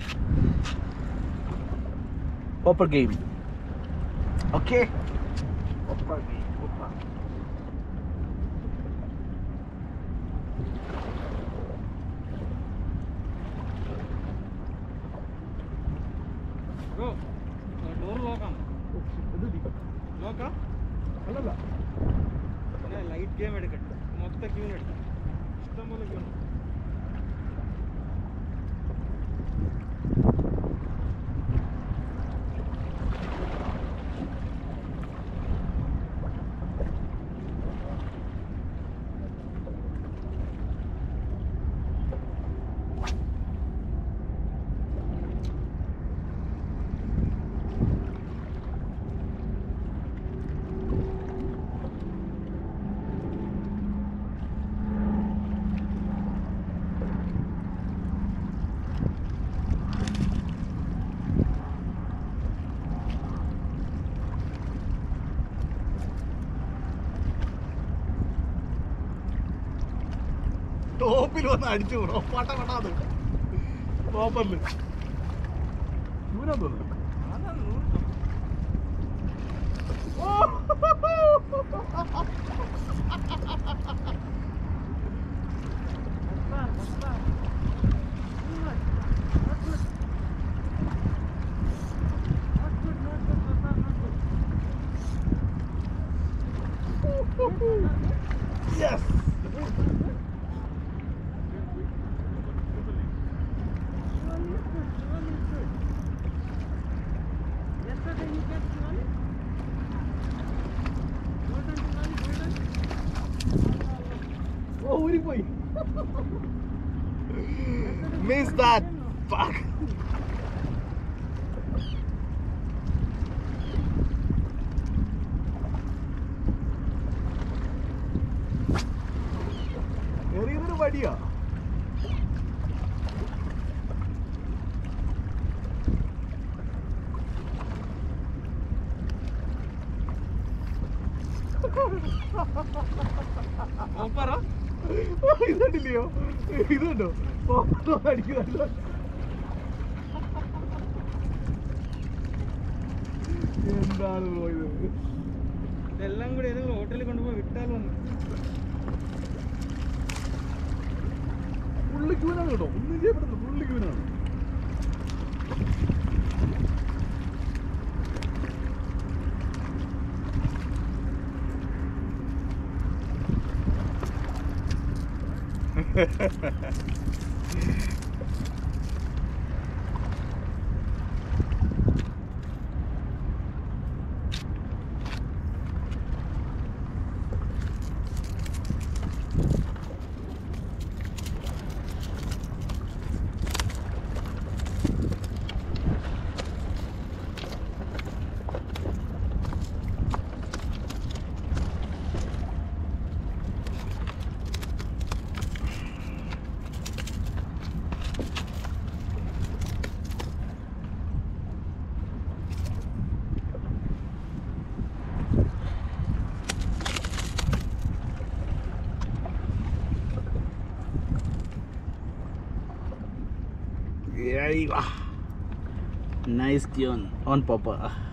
Popper game. Okay. Popper game. Popper. Door ലോക്കാം ഇത് ദീപക്. നോക്കാം അല്ലല്ല. പിന്നെ ലൈറ്റ് ഗെയിം എടുക്കട്ടെ മൊത്തം ക്യൂൺ എടുക്കാം ഇഷ്ടംപോലെ ക്യൂൺ ടോപ്പിൽ വന്ന് അടിച്ചു വിടും പട്ട പട്ടാത് ടോപ്പറില് ദൂരം തോന്നുന്നു Yes. ഓ ഊരിപ്പോയി മിസ് ദാറ്റ് ഫക്ക് എറിയുന്നൊരു വടിയാ ഓപ്പറോ ഓ, ഇതുണ്ടല്ലയോ ഇതുണ്ടോ പോപ്പോ അടിക്കുന്നുണ്ടോ എന്താണ് പോയത് ഇതെല്ലാം കൂടി ഏതെങ്കിലും ഹോട്ടലിൽ കൊണ്ടുപോയി വിട്ടാലോ എന്ന് ഫുള്ള് ക്യൂനാണ് കേട്ടോ ഒന്നും ചെയ്യപ്പെടുന്നു ഫുള്ള് ക്യൂനാണ് Ahí va. Nice tune on Papa.